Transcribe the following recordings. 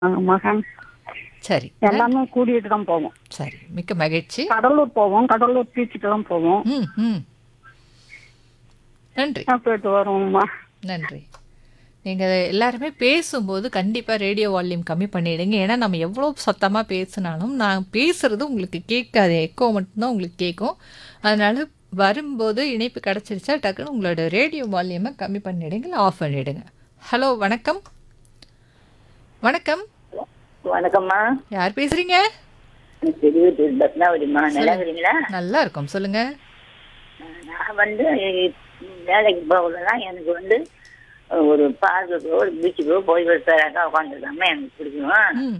மகன் சரி எல்லாமே கூட்டிகிட்டு தான் போவோம் சரி மிக்க மகிழ்ச்சி கடலூர் போவோம் கடலூர் பீச்சுக்கு தான் போவோம் ம் ம் நன்றி நான் போயிட்டு வருவோம்மா நன்றி நீங்கள் எல்லாருமே பேசும்போது கண்டிப்பாக ரேடியோ வால்யூம் கம்மி பண்ணிடுங்க ஏன்னா நம்ம எவ்வளோ சத்தமாக பேசினாலும் நான் பேசுறது உங்களுக்கு கேட்காது எக்கோ மட்டும்தான் உங்களுக்கு கேட்கும் அதனால வரும்போது இணைப்பு கிடச்சிருச்சா டக்குன்னு உங்களோட ரேடியோ வால்யூமை கம்மி பண்ணிடுங்க இல்லை ஆஃப் பண்ணிடுங்க ஹலோ வணக்கம் வணக்கம் வணக்கம்மா யார் பேசுறீங்க திருவத்தூர் பத்மாவதிம்மா நல்லா இருக்கிறீங்களா நல்லா இருக்கும் சொல்லுங்க நான் வந்து வேலைக்கு போகலன்னா எனக்கு வந்து ஒரு பார்க்குக்கோ ஒரு பீச்சுக்கோ போய் ஒரு பேராக்கா உட்காந்துருக்காம எனக்கு பிடிக்கும் ம்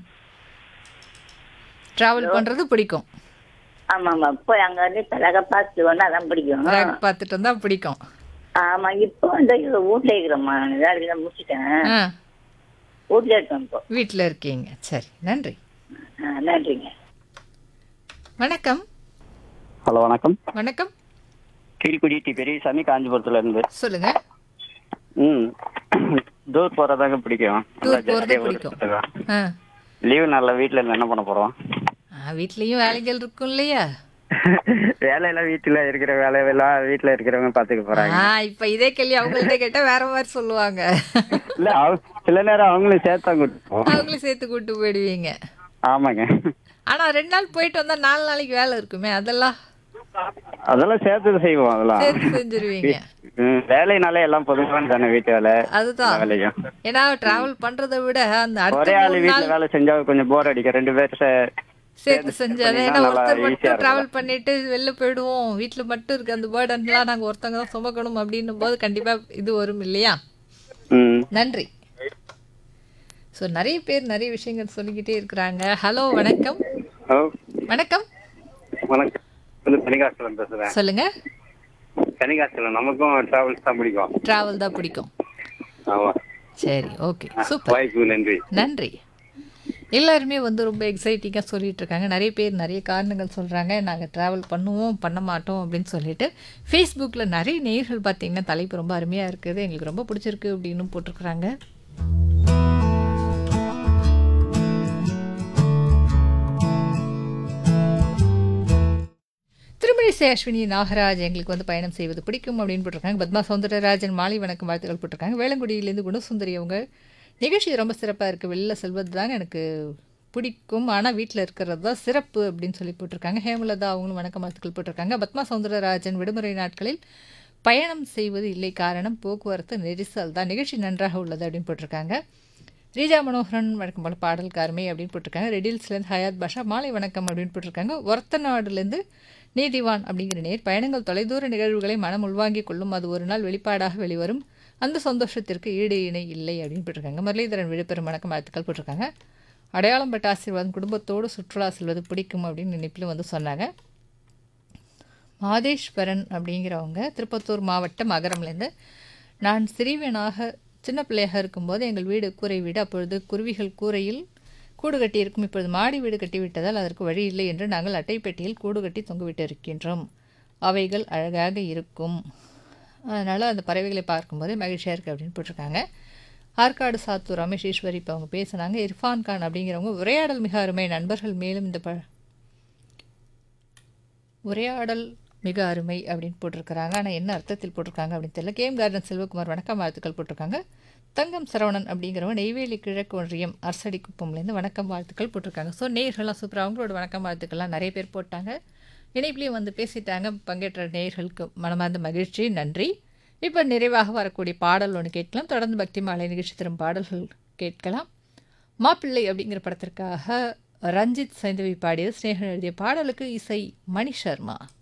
ட்ராவல் பண்ணுறது பிடிக்கும் ஆமா ஆமா போய் அங்க வந்து பேராக்கா பார்த்துட்டு வந்தா அதான் பிடிக்கும் Track பார்த்துட்டு இருந்தால் பிடிக்கும் ஆமா இப்போ வந்து வீட்டுல இருக்கிறோம்மா நான் வேலைக்கு தான் முடிச்சிட்டேன் ஆ வீட்டுல இருக்கேன் இப்போ வீட்டில் இருக்கீங்க சரி நன்றி ஆ, நன்றிங்க வணக்கம் ஹலோ வணக்கம் வணக்கம் கீழ்குடி டி பெரியசாமி காஞ்சிபுரத்துல இருந்து சொல்லுங்க ம் டூர் போறதாங்க பிடிக்கும் டூர் போறது பிடிக்கும் ஆ லீவு நாள்ல வீட்ல இருந்து என்ன பண்ண போறோம் ஆ, வீட்லயும் வேலைகள் இருக்கும் இல்லையா வேலையெல்லாம் வீட்டுல இருக்கிற வேலையெல்லாம் வீட்டுல இருக்கிறவங்க பாத்துக்க போறாங்க ஆ இப்ப இதே கேள்வி அவங்கள்ட்ட கேட்டா வேற மாதிரி சொல்லுவாங்க இல்ல அவ- சில நேரம் அவங்களும் சேர்த்தா கூட்டுப்போம் அவங்களும் சேர்த்து கூட்டு போயிடுவீங்க ஆமாங்க ஆனா ரெண்டு நாள் போயிட்டு வந்தா நாலு நாளைக்கு வேலை இருக்குமே அதெல்லாம் அதெல்லாம் சேர்த்து செய்வோம் அதெல்லாம் சேர்த்து செஞ்சிருவீங்க ம், வேலைனாலே எல்லாம் பொதுவான தானே வீட்டு வேலை அதுதான் எல்லா வேலையும் ஏன்னா டிராவல் பண்றதை விட அந்த ஒரே அடுத்த ஆளு மூணு வீட்டுல நாள் வேலை செஞ்சா கொஞ்சம் போர் அடிக்கும் ரெண்டு பேர் சே- சேர்த்து செஞ்சாலே பண்ணினா ஏன்னா நல்லா ஒருத்தர் easy ஆ மட்டும் இருக்கும். டிராவல் பண்ணிட்டு வெளில போயிடுவோம் வீட்டுல மட்டும் இருக்கு அந்த பேர்டன்லாம் நாங்க ஒருத்தவங்க தான் சுமக்கணும் அப்படின்னும் போது கண்டிப்பா இது வரும் இல்லையா ம் நன்றி ஸோ நிறைய பேர் நிறைய விஷயங்கள் சொல்லிக்கிட்டே இருக்கிறாங்க ஹலோ வணக்கம் ஹலோ வணக்கம் வணக்கம் வந்து தனிகாசலம் பேசுறேன் சொல்லுங்க தனிகாசலம் நமக்கும் டிராவல்ஸ் தான் பிடிக்கும் டிராவல் தான் பிடிக்கும் ஆமா சரி ஓகே சூப்பர் வாய்ப்பு நன்றி நன்றி எல்லாருமே வந்து ரொம்ப எக்ஸைட்டிங்காக சொல்லிட்டு இருக்காங்க நிறைய பேர் நிறைய காரணங்கள் சொல்கிறாங்க நாங்கள் ட்ராவல் பண்ணுவோம் பண்ண மாட்டோம் அப்படின்னு சொல்லிட்டு ஃபேஸ்புக்கில் நிறைய நேயர்கள் பார்த்தீங்கன்னா தலைப்பு ரொம்ப அருமையாக இருக்குது எங்களுக்கு ரொம்ப பிடிச்சிருக்கு அப்படின்னு போட்டிருக்கிறாங்க திருமழிசை அஸ்வினி நாகராஜ் எங்களுக்கு வந்து பயணம் செய்வது பிடிக்கும் அப்படின்னு போட்டிருக்காங்க பத்மா சௌந்தரராஜன் மாலை வணக்கம் வாழ்த்துக்கள் போட்டிருக்காங்க வேளங்குடியிலேருந்து குணசுந்தரி அவங்க நிகழ்ச்சி ரொம்ப சிறப்பாக இருக்குது வெளில செல்வது தாங்க எனக்கு பிடிக்கும் ஆனால் வீட்டில் இருக்கிறது தான் சிறப்பு அப்படின்னு சொல்லி போட்டிருக்காங்க ஹேமலதா அவங்களும் வணக்கம் வாழ்த்துக்கள் போட்டிருக்காங்க பத்மா சௌந்தரராஜன் விடுமுறை நாட்களில் பயணம் செய்வது இல்லை காரணம் போக்குவரத்து நெரிசல் தான் நிகழ்ச்சி நன்றாக உள்ளது அப்படின்னு போட்டிருக்காங்க ரீஜா மனோகரன் வழக்கம் போல பாடல் கார்மை அப்படின்னு போட்டிருக்காங்க ரெடில்ஸ்லேருந்து ஹயாத் பாஷா மாலை வணக்கம் அப்படின்னு போட்டிருக்காங்க ஒரத்த நாடுலேருந்து நீதிவான் அப்படிங்கிற நேர் பயணங்கள் தொலைதூர நிகழ்வுகளை மனம் உள்வாங்கிக் கொள்ளும் அது ஒரு நாள் வெளிப்பாடாக வெளிவரும் அந்த சந்தோஷத்திற்கு ஈடு இணை இல்லை அப்படின்னு போட்டிருக்காங்க முரளிதரன் விழுப்புரம் வணக்கம் வாழ்த்துக்கள் போட்டிருக்காங்க அடையாளம் பட்ட ஆசீர்வாதம் குடும்பத்தோடு சுற்றுலா செல்வது பிடிக்கும் அப்படின்னு நினைப்பிலும் வந்து சொன்னாங்க மாதேஸ்வரன் அப்படிங்கிறவங்க திருப்பத்தூர் மாவட்டம் அகரம்லேருந்து நான் சிறியவனாக சின்ன பிள்ளையாக இருக்கும்போது எங்கள் வீடு கூரை வீடு அப்பொழுது குருவிகள் கூரையில் கூடு கட்டியிருக்கும் இப்பொழுது மாடி வீடு கட்டிவிட்டதால் அதற்கு வழி இல்லை என்று நாங்கள் அட்டைப்பெட்டியில் கூடு கட்டி தொங்கவிட்டு இருக்கின்றோம் அவைகள் அழகாக இருக்கும் அதனால் அந்த பறவைகளை பார்க்கும்போதே மகிழ்ச்சியாக இருக்குது அப்படின்னு போட்டிருக்காங்க ஆற்காடு சாத்தூர் ரமேஷ் ஈஸ்வரி இப்போ அவங்க பேசுனாங்க இர்ஃபான் கான் அப்படிங்கிறவங்க உரையாடல் மிக அருமை நண்பர்கள் மேலும் இந்த ப உரையாடல் மிக அருமை அப்படின்னு போட்டிருக்கிறாங்க ஆனால் என்ன அர்த்தத்தில் போட்டிருக்காங்க அப்படின்னு தெரியல கேம் கார்டன் செல்வகுமார் வணக்கம் வாழ்த்துக்கள் போட்டிருக்காங்க தங்கம் சரவணன் அப்படிங்கிறவங்க நெய்வேலி கிழக்கு ஒன்றியம் அரசடி குப்பம்லேருந்து வணக்கம் வாழ்த்துக்கள் போட்டிருக்காங்க ஸோ நேயர்கள்லாம் சூப்பராக அவங்களோட வணக்கம் வாழ்த்துக்கள்லாம் நிறைய பேர் போட்டாங்க இணைப்புலேயும் வந்து பேசிட்டாங்க பங்கேற்ற நேயர்களுக்கு மனமார்ந்த மகிழ்ச்சி நன்றி இப்போ நிறைவாக வரக்கூடிய பாடல் ஒன்று கேட்கலாம் தொடர்ந்து பக்தி மாலை நிகழ்ச்சி தரும் பாடல்கள் கேட்கலாம் மாப்பிள்ளை அப்படிங்கிற படத்திற்காக ரஞ்சித் சைந்தவி பாடியது ஸ்னேகன் எழுதிய பாடலுக்கு இசை மணி சர்மா